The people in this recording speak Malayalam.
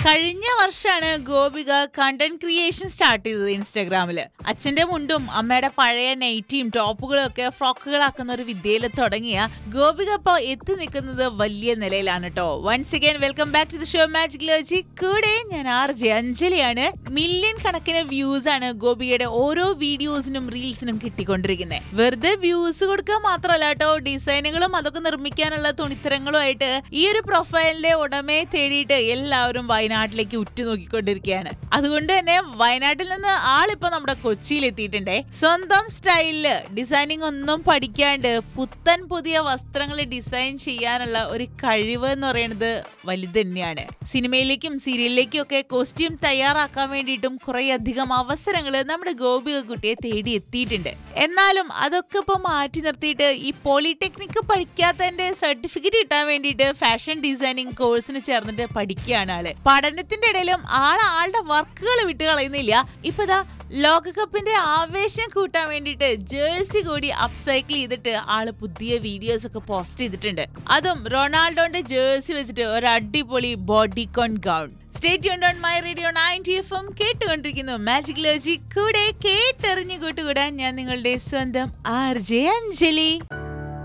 കഴിഞ്ഞ വർഷമാണ് ഗോപിക കണ്ടന്റ് ക്രിയേഷൻ സ്റ്റാർട്ട് ചെയ്തത് ഇൻസ്റ്റാഗ്രാമില് അച്ഛന്റെ മുണ്ടും അമ്മയുടെ പഴയ നൈറ്റിയും ടോപ്പുകളും ഒക്കെ ഫ്രോക്കുകളാക്കുന്ന ഒരു വിദ്യയിൽ തുടങ്ങിയ ഗോപിക ഇപ്പോൾ എത്തി നിൽക്കുന്നത് വലിയ നിലയിലാണ് കേട്ടോ once again welcome back to the show magic ലോജി കൂടെ ഞാൻ ആർ ജെ അഞ്ജലിയാണ് മില്യൺ കണക്കിന് വ്യൂസ് ആണ് ഗോപികയുടെ ഓരോ വീഡിയോസിനും റീൽസിനും കിട്ടിക്കൊണ്ടിരിക്കുന്നത് വെറുതെ വ്യൂസ് കൊടുക്കുക മാത്രമല്ല കേട്ടോ ഡിസൈനുകളും അതൊക്കെ നിർമ്മിക്കാനുള്ള തുണിത്തരങ്ങളും ആയിട്ട് ഈ ഒരു പ്രൊഫൈലിന്റെ ഉടമയെ തേടിയിട്ട് എല്ലാവരും വയനാട്ടിലേക്ക് ഉറ്റുനോക്കിക്കൊണ്ടിരിക്കുകയാണ് അതുകൊണ്ട് തന്നെ വയനാട്ടിൽ നിന്ന് ആളിപ്പോ നമ്മുടെ കൊച്ചിയിൽ എത്തിയിട്ടുണ്ടേ സ്വന്തം സ്റ്റൈലില് ഡിസൈനിങ് ഒന്നും പഠിക്കാണ്ട് പുത്തൻ പുതിയ വസ്ത്രങ്ങൾ ഡിസൈൻ ചെയ്യാനുള്ള ഒരു കഴിവ് എന്ന് പറയുന്നത് വലുത് തന്നെയാണ് സിനിമയിലേക്കും സീരിയലിലേക്കും ഒക്കെ കോസ്റ്റ്യൂം തയ്യാറാക്കാൻ വേണ്ടിയിട്ടും കുറെ അധികം അവസരങ്ങൾ നമ്മുടെ ഗോപിക കുട്ടിയെ തേടി എത്തിയിട്ടുണ്ട് എന്നാലും അതൊക്കെ ഇപ്പൊ മാറ്റി നിർത്തിയിട്ട് ഈ പോളിടെക്നിക്ക് പഠിക്കാത്തതിന്റെ സർട്ടിഫിക്കറ്റ് കിട്ടാൻ വേണ്ടിയിട്ട് ഫാഷൻ ഡിസൈനിങ് കോഴ്സിന് ചേർന്നിട്ട് പഠിക്കുകയാണ് ആള് പഠനത്തിന്റെ ഇടയിലും ആൾ ആളുടെ വർക്കുകൾ വിട്ട് കളയുന്നില്ല ഇപ്പൊ ഇതാ ലോകകപ്പിന്റെ ആവേശം കൂട്ടാൻ വേണ്ടിയിട്ട് ജേഴ്സി കൂടി അപ്സൈക്കിൾ ചെയ്തിട്ട് ആള് പുതിയ വീഡിയോസ് ഒക്കെ പോസ്റ്റ് ചെയ്തിട്ടുണ്ട് അതും റൊണാൾഡോന്റെ ജേഴ്സി വെച്ചിട്ട് ഒരു അടിപൊളി bodycon gown state on my radio ninety F M കേട്ടുകൊണ്ടിരിക്കുന്നു മാജിക് ലോജി കൂടെ കേട്ടെറിഞ്ഞു കൂട്ടുകൂടാൻ ഞാൻ നിങ്ങളുടെ സ്വന്തം ആർ ജെ അഞ്ജലി